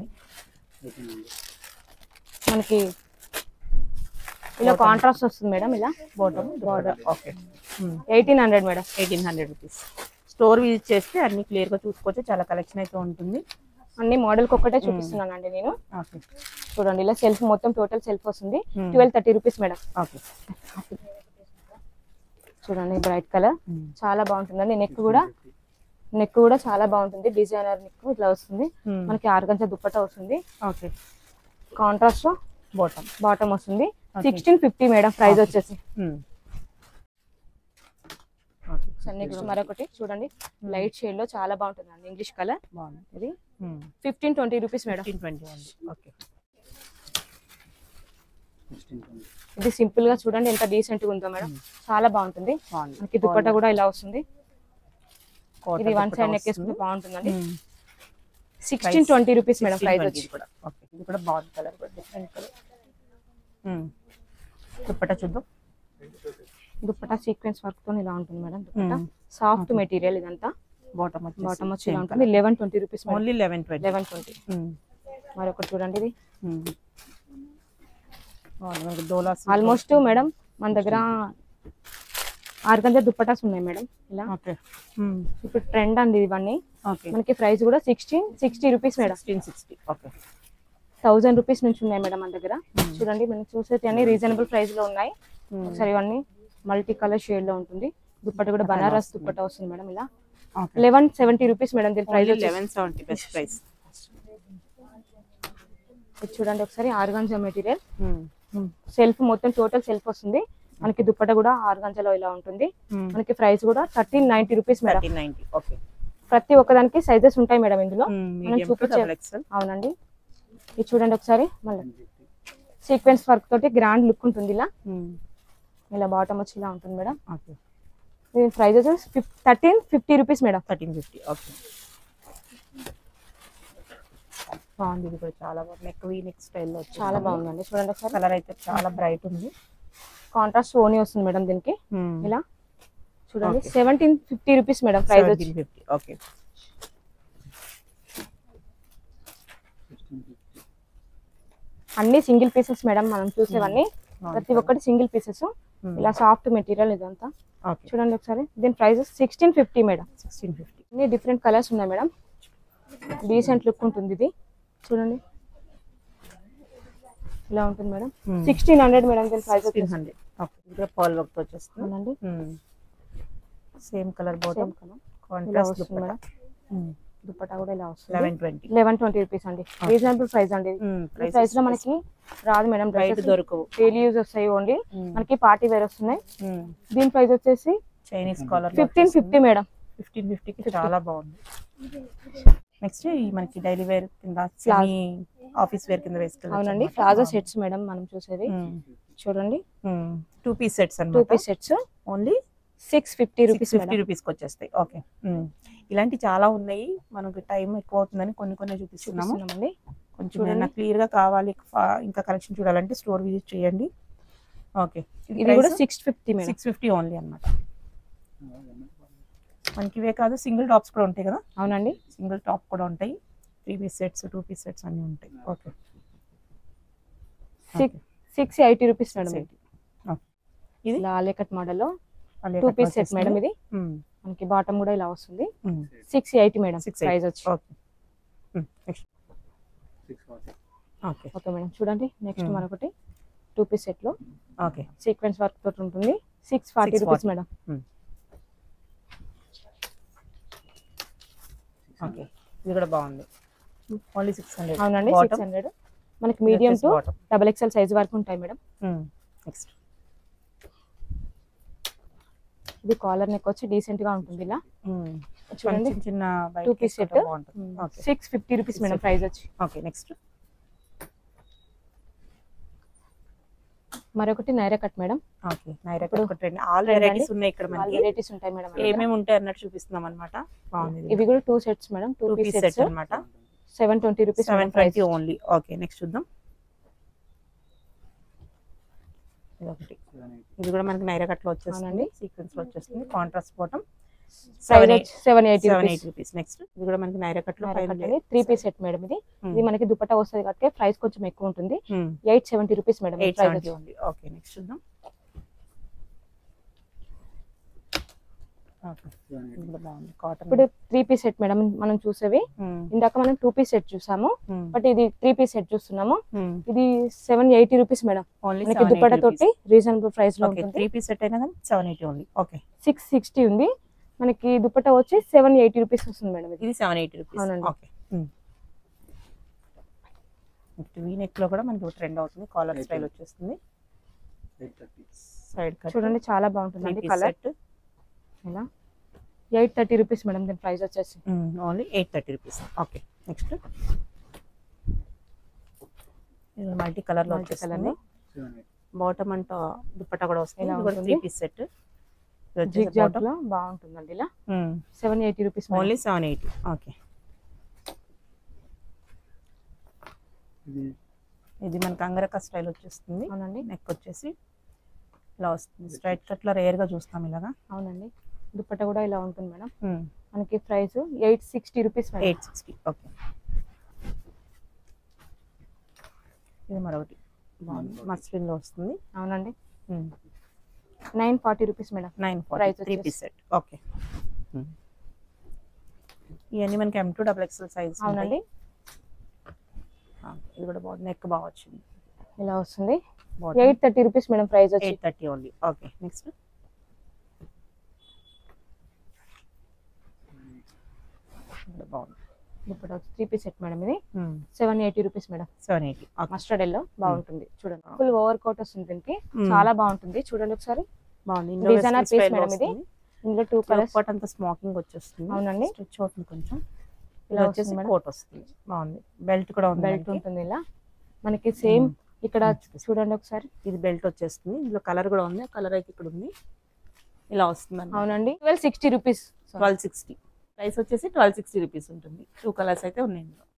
మనకి ఇలా కాంట్రాస్ట్ వస్తుంది మేడం ఇలా bottom border okay eighteen hundred madam eighteen hundred rupees store visit చేస్తే అన్ని క్లియర్ గా చూసుకోవచ్చు చాలా కలెక్షన్ అయితే ఉంటుంది అన్ని మోడల్కి ఒక్కటే చూపిస్తున్నానండి నేను ఓకే చూడండి ఇలా సెల్ఫ్ మొత్తం టోటల్ సెల్ఫ్ వస్తుంది Hmm. Twelve thirty rupees madam okay చూడండి బ్రైట్ కలర్ చాలా బాగుంటుందండి నెక్ కూడా నెక్ కూడా చాలా బాగుంటుంది డిజైనర్ నెక్ ఇట్లా వస్తుంది మనకి ఆర్గంజా దుప్పట వస్తుంది ఓకే కాంట్రాస్ట్ బాటమ్ బాటమ్ వస్తుంది సిక్స్టీన్ ఫిఫ్టీ మేడం ప్రైస్ వచ్చేసి నెక్స్ట్ మరొకటి చూడండి లైట్ షేడ్ లో చాలా బాగుంటుందండి ఇంగ్లీష్ కలర్ బాగుంది ఇది fifteen twenty rupees madam fifteen twenty only okay sixteen twenty ఇది సింపుల్ గా చూడండి ఎంత డీసెంట్ గా ఉందో మేడం చాలా బాగుంటుంది బాగుంది మనకి దుప్పట కూడా ఇలా వస్తుంది Cotton ఇది వన్ దుపట్టా సైడ్ నెక్ వస్తుంది. వేసుకుంటే బాగుంటుందండి మ్మ్. Sixteen twenty rupees madam 16, price 20 వచ్చి ఇది కూడా ఓకే ఇది కూడా బాగుంది కలర్ కూడా డిఫరెంట్ కలర్ దుప్పట్టా చూద్దాం దుప్పట సీక్వెన్స్ వర్క్ తో ఇలా ఉంటుంది మేడం దుప్పట మ్మ్. సాఫ్ట్ మెటీరియల్ ఇదంతా బాటమ్ వచ్చి బాటమ్ వచ్చి ఇలా ఉంటుంది eleven twenty rupees only eleven twenty eleven twenty మరొకటి చూడండి ఇది డోలా ఆల్మోస్ట్ మేడం మన దగ్గర ఆర్గంజా దుప్పటాస్ ఉన్నాయి మేడం ఇలా ఓకే ఇప్పుడు ట్రెండ్ అండి ఇవన్నీ ఓకే మనకి ప్రైస్ కూడా sixteen sixty rupees madam sixteen sixty okay thousand rupees నుంచి ఉన్నాయి మేడం మన దగ్గర చూడండి మనం చూసేది అన్ని రీజనబుల్ ప్రైస్ లో ఉన్నాయి ఒకసారి ఇవన్నీ మల్టీ కలర్ షేడ్ లో ఉంటుంది దుప్పట కూడా బనారస్ దుప్పట వస్తుంది మేడం ఇలా okay eleven seventy rupees madam దీని price price eleven seventy best price ఇది చూడండి ఒకసారి ఆర్గాన్జా మెటీరియల్ సెల్ఫ్ మొత్తం టోటల్ సెల్ఫ్ వస్తుంది మనకి దుప్పట కూడా ఆర్గాన్జాలో ఇలా ఉంటుంది మనకి ప్రైస్ కూడా thirteen ninety rupees madam thirteen ninety okay ప్రతి ఒక్కదానికి సైజెస్ ఉంటాయి మేడం ఇందులో మీడియం టు చూపించే- డబుల్ ఎక్స్ఎల్ అవునండి ఇది చూడండి ఒకసారి మళ్ళీ సీక్వెన్స్ వర్క్ తోటి గ్రాండ్ లుక్ ఉంటుంది ఇలా ఇలా బాటమ్ వచ్చి ఇలా ఉంటుంది మేడం ఓకే దీని ప్రైస్ వచ్చి thirteen fifty rupees madam thirteen fifty okay బాగుంది ఇది కూడా చాలా బాగుంది నెక్ వీ నెక్ స్టైల్లో వచ్చి చాలా బాగుందండి చూడండి ఒకసారి కలర్ అయితే చాలా బ్రైట్ ఉంది కాంట్రాస్ట్ ఓనీ వస్తుంది మేడం దీనికి ఇలా చూడండి Okay. Seventeen fifty rupees madam price వచ్చి seventeen fifty okay sixteen fifty అన్ని సింగిల్ పీసెస్ మేడం మనం చూసేవన్నీ ప్రతి ఒక్కటి సింగిల్ పీసెస్ ఇలా సాఫ్ట్ మెటీరియల్ ఇదంతా ఓకే చూడండి ఒకసారి దీని price sixteen fifty madam sixteen fifty అన్ని డిఫరెంట్ కలర్స్ ఉన్నాయి మేడం డీసెంట్ లుక్ ఉంటుంది ఇది చూడండి ఇలా ఉంటుంది madam Hmm. Sixteen hundred madam దీని ప్రైస్ సిక్స్టీన్ హండ్రెడ్ ఓకే ఇది కూడా పర్ల్ వర్క్ వచ్చేస్తుంది అవునండి same colour same bottom colour ఇలా కాంట్రాస్ట్ వస్తుంది మేడం దుపట్టా కూడా ఇలా వస్తుంది eleven twenty eleven twenty rupees అండి రీజనబుల్ ప్రైస్ అండి ఈ ప్రైస్ లో మనకి రాదు మేడం బయట దొరకవు డైలీ యూజ్ వస్తాయి ఓన్లీ Hmm. మనకి పార్టీ వేర్ వస్తున్నాయి దీని ప్రైస్ వచ్చేసి Chinese collar fifteen fifty madam fifteen ఫిఫ్టీకి చాలా బాగుంది నెక్స్ట్ ఈ మనకి డైలీ వేర్ కింద ఆఫీస్ వేర్ కింద వేసుకెళ్ళి అవునండి ప్లాజో సెట్స్ మేడం మనం చూసేది చూడండి టూ పీస్ సెట్స్ టూ అన్నమాట piece sets only six fifty six rupees fifty రూపీస్కి వచ్చేస్తాయి ఓకే ఇలాంటి చాలా ఉన్నాయి మనకి టైం ఎక్కువ అవుతుందని కొన్ని కొన్ని చూపిస్తున్నాము చూపిస్తున్నామండి కొంచెం చూడండి. ఏమైనా క్లియర్ గా కావాలి ఫా- ఇంకా కలెక్షన్ చూడాలంటే స్టోర్ విజిట్ చేయండి ఓకే ఇది కూడా six fifty madam six fifty only అనమాట మనకి ఇవే కాదు సింగిల్ టాప్స్ కూడా ఉంటాయి కదా అవునండి సింగిల్ టాప్ కూడా ఉంటాయి three piece sets two piece sets అన్ని ఉంటాయి okay six six eighty rupees madam Set. Okay. ఇది ఇలా ఆలేకట్ మోడల్ లో టూ పీస్ సెట్ మేడం ఇది మనకి బాటమ్ కూడా ఇలా వస్తుంది six eighty madam Six price వచ్చి okay next six forty okay okay madam చూడండి నెక్స్ట్ Hmm. మరొకటి టూ పీస్ సెట్ లో ఓకే సీక్వెన్స్ వర్క్ తోటి ఉంటుంది six forty 640. Rupees madam okay ఇది కూడా బాగుంది ఓన్లీ సిక్స్ హండ్రెడ్ అవునండి సిక్స్ హండ్రెడ్ మనకి medium to double XL size వరకు ఉంటాయి మేడం నెక్స్ట్ ఇది కాలర్ నెక్ వచ్చి డీసెంట్ గా ఉంటుంది ఇలా చూడండి చిన్న చిన్న టూ పీస్ సెట్ బాగుంటుంది okay six fifty rupees madam price వచ్చి ఓకే నెక్స్ట్ మరొకటి Naira cut madam okay Naira ఇప్పుడు ఒక ట్రెండ్ ఆల్ trend వెరైటీస్ అండి. ఉన్నాయి ఇక్కడ మనకి వెరైటీస్ ఉంటాయి మేడం మన దగ్గర. ఏమేమి ఉంటాయి అన్నట్టు చూపిస్తున్నాం అనమాట బాగుంది ఇవి కూడా two sets madam two two piece piece sets set అనమాట seven twenty rupees seven twenty only okay next చూద్దాం ఇది ఒకటి సెవెన్ ఎయిటీ ఇది కూడా మనకి నైరా కట్లో వచ్చేస్తుంది అవునండి. సీక్వెన్స్ లో వచ్చేస్తుంది contrast bottom seven seven eighty seven rupees eight rupees next ఇది కూడా మనకి నైరా కట్లో త్రీ పీస్ సెట్ మేడం ఇది ఇది మనకి దుపట్టా వస్తుంది కాబట్టి ప్రైస్ కొంచెం ఎక్కువ ఉంటుంది eight seventy rupees madam eight price seventy ఉంది ఓకే నెక్స్ట్ చూద్దాం ఓకే సెవెన్ ఇది ఎయిటీ కూడా బాగుంది కాటన్ ఇప్పుడు త్రీ పీస్ సెట్ మేడం మనం చూసేవి ఇందాక మనం టూ పీస్ సెట్ చూసాము బట్ ఇది త్రీ పీస్ సెట్ చూస్తున్నాము ఇది seven eighty rupees madam only మనకి దుప్పట తోటి రీజనబుల్ ప్రైస్ లో ఓకే ఉంటుంది త్రీ పీస్ సెట్ అయినా కానీ seven eighty only okay six sixty ఉంది మనకి దుప్పట వచ్చి సెవెన్ ఎయిటీ రూపీస్ వస్తుంది మేడం ఇది ఇది సెవెన్ ఎయిటీ రూపీస్ అవునండి. ఓకే నెక్స్ట్ వీ నెక్ లో కూడా మనకి ట్రెండ్ అవుతుంది కాలర్ Eight స్టైల్ thirty. వచ్చేస్తుంది ఎయిట్ థర్టీ సైడ్ కట్ చూడండి చాలా బాగుంటుందండి కలర్ సెట్ ఇలా ఎయిట్ థర్టీ రూపీస్ మేడం దీని ప్రైస్ వచ్చేసి only eight thirty rupees okay next ఇది మల్టీ కలర్ లో Multi colour వచ్చేస్తుంది లో. సెవెన్ ఎయిటీ బాటమ్ అంట దుప్పట్టా కూడా వస్తుంది ఇలా ఇది కూడా ఉంటుంది. Three piece set zig zag లో బాగుంటుందండి ఇలా seven eighty rupees only seven eighty okay ఇది ఇది మనకి అంగరక స్టైల్ వచ్చేస్తుంది అవునండి నెక్ వచ్చేసి ఇలా వస్తుంది స్ట్రైట్ కట్ లో రేర్ గా చూస్తాం ఇలాగా అవునండి దుప్పట కూడా ఇలా ఉంటుంది మేడం మనకి price eight sixty rupees madam eight sixty okay ఇది మరొకటి బాగుంది మస్లిన్ లో వస్తుంది అవునండి nine forty rupees madam nine Price forty three వచ్చేసి. పీస్ సెట్ ఓకే ఇవన్నీ మనకి M two double XL size అవునండి ఇది కూడా బాగుంది నెక్ బాగా వచ్చింది ఇలా వస్తుంది eight thirty rupees madam price వచ్చి eight thirty only okay next బాగుంది దుప్పట వచ్చి త్రీ పీస్ సెట్ మేడం ఇది seven eighty rupees madam seven eighty okay mustard yellow బాగుంటుంది చూడండి ఫుల్ ఓవర్ కోట్ వస్తుంది దీనికి చాలా బాగుంటుంది చూడండి ఒకసారి బాగుంది Designer piece madam ఇది. ఇందులో టూ కలర్స్ పాట్ అంతా స్మోకింగ్ వచ్చేస్తుంది అవునండి. స్టిచ్ అవుతుంది కొంచెం ఇలా ఇలా వస్తుంది వచ్చేసి మేడం. కోట్ వస్తుంది బాగుంది బెల్ట్ కూడా ఉంది బెల్ట్ దానికి. ఉంటుంది ఇలా మనకి సేమ్ ఇక్కడ Hmm. చూడండి ఒకసారి ఇది బెల్ట్ వచ్చేస్తుంది ఇందులో కలర్ కూడా ఉంది కలర్ అయితే ఇక్కడ ఉంది ఇలా వస్తుంది అవునండి twelve sixty rupees twelve sixty price వచ్చేసి ట్వెల్వ్ సిక్స్టీ రూపీస్ ఉంటుంది టూ కలర్స్ అయితే ఉన్నాయి ఇందులో